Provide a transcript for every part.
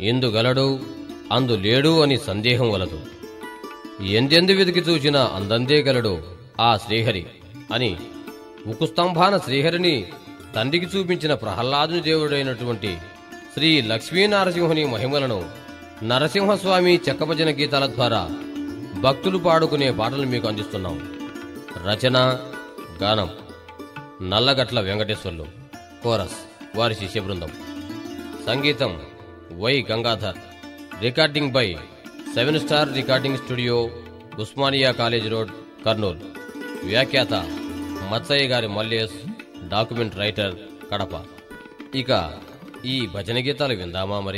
ఇందు గలడు అందు లేడు అని సందేహం వలదు ఎందెందు వెతికి చూచినా అందందే గలడు ఆ శ్రీహరి అని ఉకుస్తంభాన శ్రీహరిని తండ్రికి చూపించిన ప్రహ్లాదుని దేవుడైనటువంటి శ్రీ లక్ష్మీనరసింహుని మహిమలను నరసింహస్వామి చెక్కభజన గీతాల ద్వారా భక్తులు పాడుకునే పాటలు మీకు అందిస్తున్నాం రచన గానం నల్లగట్ల వెంకటేశ్వర్లు కోరస్ వారి శిష్య బృందం సంగీతం Y Gangadhar recording by seven star recording studio Osmania college road Kurnool వ్యాఖ్యాత మత్సయ్య గారి మల్లేష్ డాక్యుమెంట్ రైటర్ కడప ఇక ఈ భజన గీతాలు విందామా మరి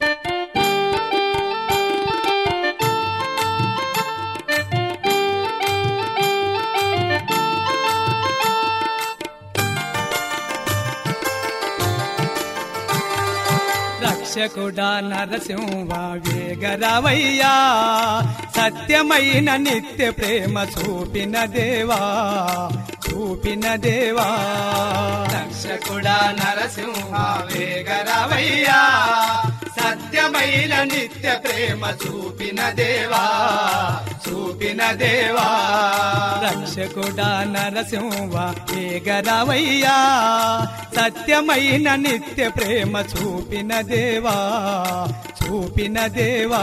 రక్షకుడా నరసింహ వేగరవయ్యా సత్యమైన నిత్య ప్రేమ చూపిన దేవా చూపిన దేవా రక్షకుడా నరసింహ వేగరవయ్యా సత్యమైన నిత్య ప్రేమ చూపిన దేవా చూపిన దేవా రక్షకుడా నరసింహ వేగరవయ్యా సత్యమైన నిత్య ప్రేమ చూపిన దేవా చూపిన దేవా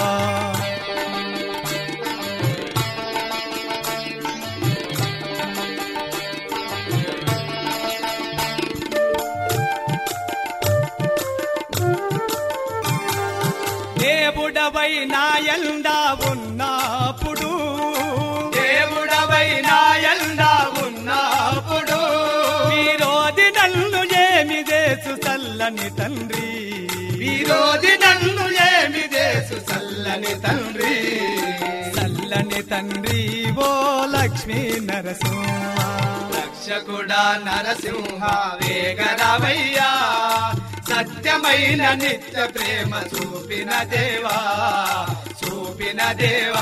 దేవుడవై నాయండా ఉన్నప్పుడు దేవుడవై నాయండా ఉన్నప్పుడు విరోధి నన్ను ఏమి దేసు చల్లని తండ్రి విరోధి నన్ను ఏమి దేసు చల్లని తండ్రి చల్లని తండ్రి ఓ లక్ష్మీ నరసింహ రక్షకుడా నరసింహ వేగరవయ్యా సత్యమైన నిత్య ప్రేమ చూపిన దేవా చూపిన దేవా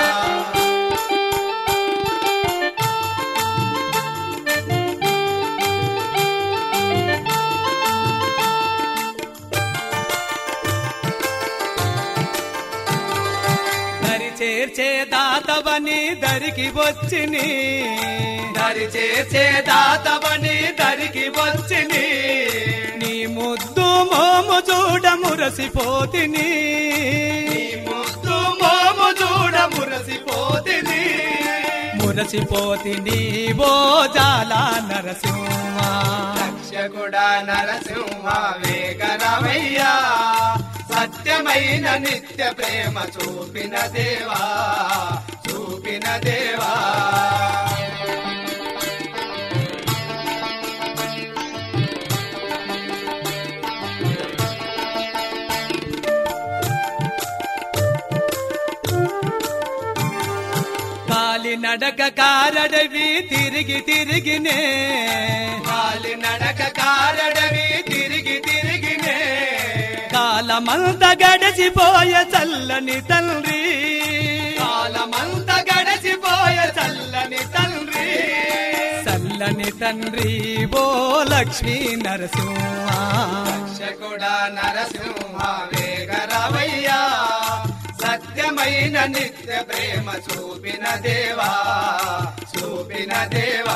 దరి చేర్చే దాతవని దరికి వచ్చిని దరి చేర్చే దాతవని దరికి వచ్చిని నీ ముద్దు మోము చూడ మురసిపోతిని నీ ముద్దు మోము చూడ మురసిపోతిని మురసిపోతిని బో జాల నరసింహ రక్షకుడా నరసింహ వేగరవయ్యా సత్యమైన నిత్య ప్రేమ చూపిన దేవా చూపిన దేవా కాలి నడక కారడవి తిరిగి తిరిగినే కాలి నడక కారడవి తిరిగి తిరిగినే కాలమంత గడిచిపోయ చల్లని తండ్రి కాలమంత గడిచిపోయ చల్లని తండ్రి చల్లని తండ్రి ఓ లక్ష్మీ నరసింహ రక్షకుడా నరసింహ వేగరవయ్యా సత్యమైన నిత్య ప్రేమ చూపిన దేవా చూపిన దేవా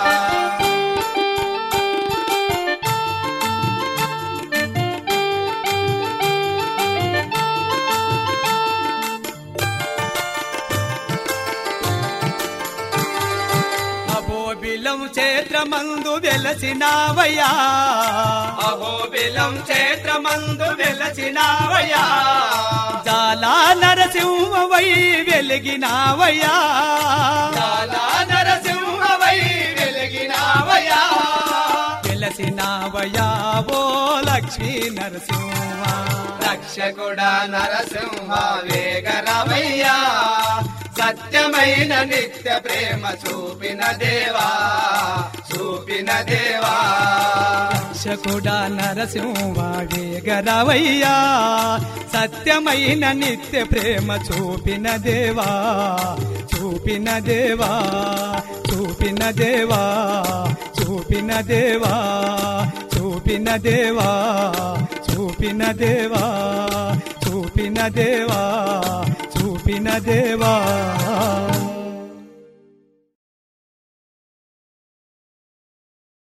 అహోబిలం క్షేత్రమందు వెలసినావయ్యా అహోబిలం క్షేత్రమందు వెలసినావయ్యా చాలా నరసింహవై వెలిగినావయ్యా చాలా నరసింహవై వెలిగినావయ్యా వెలసినావయ్యా ఓ లక్ష్మీ నరసింహ రక్షకుడా నరసింహ వేగరవయ్యా సత్యమైన నిత్య ప్రేమ చూపిన దేవా చూపిన దేవా రక్షకుడా నరసింహ వేగరవయ్యా సత్యమైన నిత్య ప్రేమ చూపిన దేవా చూపిన దేవా చూపిన దేవా చూపిన దేవా చూపిన దేవా చూపిన దేవా చూపిన దేవా చూపిన దేవా